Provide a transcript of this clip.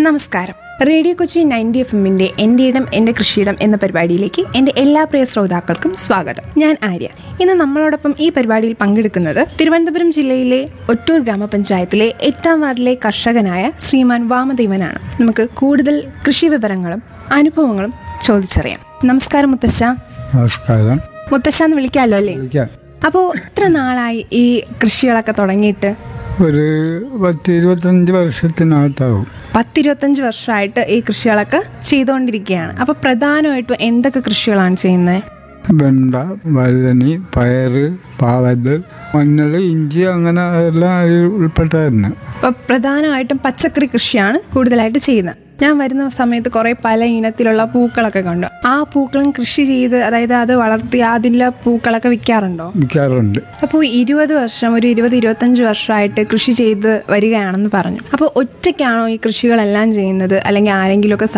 നമസ്കാരം radio Kochi ninety F എമ്മിന്റെ എൻ്റെ ഇടം എൻ്റെ കൃഷിയിടം എന്ന പരിപാടിയിലേക്ക് എൻ്റെ എല്ലാ പ്രിയ ശ്രോതാക്കൾക്കും സ്വാഗതം ഞാൻ ആര്യ ഇന്ന് നമ്മളോടൊപ്പം ഈ പരിപാടിയിൽ പങ്കെടുക്കുന്നത് തിരുവനന്തപുരം ജില്ലയിലെ ഒറ്റൂർ ഗ്രാമപഞ്ചായത്തിലെ എട്ടാം വാർഡിലെ കർഷകനായ ശ്രീമാൻ വാമദേവനാണ് നമുക്ക് കൂടുതൽ കൃഷി വിവരങ്ങളും അനുഭവങ്ങളും ചോദിച്ചറിയാം നമസ്കാരം മുത്തശ്ശ നമസ്കാരം മുത്തശ്ശ എന്ന് വിളിക്കാമല്ലോ അല്ലേ വിളിക്കാം അപ്പോൾ എത്ര നാളായി ഈ കൃഷികളൊക്കെ തുടങ്ങിയിട്ട് ഒരു പത്ത് ഇരുപത്തഞ്ച് വർഷത്തിനകത്താവും പത്തിരുപത്തഞ്ച് വർഷമായിട്ട് ഈ കൃഷികളൊക്കെ ചെയ്തുകൊണ്ടിരിക്കുകയാണ് അപ്പോൾ പ്രധാനമായിട്ടും എന്തൊക്കെ കൃഷികളാണ് ചെയ്യുന്നത് വെണ്ട വഴുതനി പയറ് പാവല് മഞ്ഞൾ ഇഞ്ചി അങ്ങനെ എല്ലാം അതിൽ ഉൾപ്പെട്ടതന്നെ അപ്പോൾ പ്രധാനമായിട്ടും പച്ചക്കറി കൃഷിയാണ് കൂടുതലായിട്ട് ചെയ്യുന്നത് ഞാൻ വരുന്ന സമയത്ത് കുറേ പല ഇനത്തിലുള്ള പൂക്കളൊക്കെ കണ്ടു ആ പൂക്കളും കൃഷി ചെയ്ത് അതായത് അത് വളർത്തി അതിലെ പൂക്കളൊക്കെ വിൽക്കാറുണ്ടോ വിൽക്കാറുണ്ട് അപ്പോൾ ഇരുപത് വർഷം ഒരു ഇരുപത് ഇരുപത്തഞ്ച് വർഷമായിട്ട് കൃഷി ചെയ്ത് വരികയാണെന്ന് പറഞ്ഞു അപ്പോൾ ഒറ്റയ്ക്കാണോ ഈ കൃഷികളെല്ലാം ചെയ്യുന്നത് അല്ലെങ്കിൽ ആരെങ്കിലുമൊക്കെ